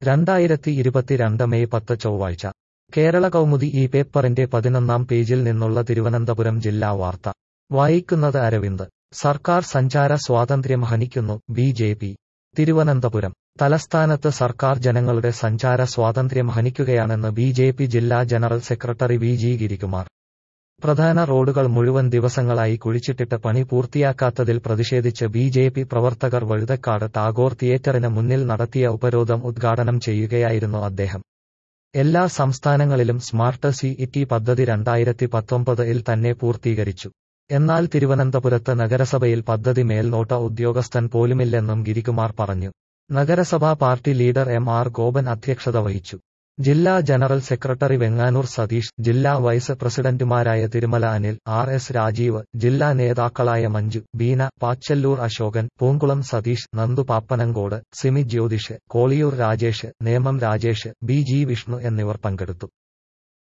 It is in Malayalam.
രണ്ടായിരത്തി ഇരുപത്തിരണ്ട് മെയ് പത്ത് ചൊവ്വാഴ്ച കേരള കൗമുദി ഈ പേപ്പറിന്റെ പതിനൊന്നാം പേജിൽ നിന്നുള്ള തിരുവനന്തപുരം ജില്ലാ വാർത്ത വായിക്കുന്നത് അരവിന്ദ് സർക്കാർ സഞ്ചാര സ്വാതന്ത്ര്യം ഹനിക്കുന്നു ബി ജെ പി തിരുവനന്തപുരം തലസ്ഥാനത്ത് സർക്കാർ ജനങ്ങളുടെ സഞ്ചാര സ്വാതന്ത്ര്യം ഹനിക്കുകയാണെന്ന് ബി ജെ പി ജില്ലാ general secretary V G Girikumar പ്രധാന റോഡുകൾ മുഴുവൻ ദിവസങ്ങളായി കുഴിച്ചിട്ടിട്ട് പണി പൂർത്തിയാക്കാത്തതിൽ പ്രതിഷേധിച്ച് ബി ജെ പി പ്രവർത്തകർ വഴുതക്കാട് ടാഗോർ തിയേറ്ററിന് മുന്നിൽ നടത്തിയ ഉപരോധം ഉദ്ഘാടനം ചെയ്യുകയായിരുന്നു അദ്ദേഹം എല്ലാ സംസ്ഥാനങ്ങളിലും സ്മാർട്ട് സി ഇറ്റി പദ്ധതി രണ്ടായിരത്തി പത്തൊമ്പതിൽ തന്നെ പൂർത്തീകരിച്ചു എന്നാൽ തിരുവനന്തപുരത്ത് നഗരസഭയിൽ പദ്ധതി മേൽനോട്ട ഉദ്യോഗസ്ഥൻ പോലുമില്ലെന്നും ഗിരികുമാർ പറഞ്ഞു നഗരസഭാ party leader M R Gopan അധ്യക്ഷത വഹിച്ചു ജില്ലാ ജനറൽ സെക്രട്ടറി വെങ്ങാനൂർ സതീഷ് ജില്ലാ വൈസ് പ്രസിഡന്റുമാരായ തിരുമല അനിൽ ആർ എസ് രാജീവ് ജില്ലാ നേതാക്കളായ മഞ്ജു ബീന പാച്ചല്ലൂർ അശോകൻ പൂങ്കുളം സതീഷ് നന്ദു പാപ്പനങ്കോട് സിമി ജ്യോതിഷ് കോളിയൂർ രാജേഷ് നേമം രാജേഷ് ബി ജി വിഷ്ണു എന്നിവർ പങ്കെടുത്തു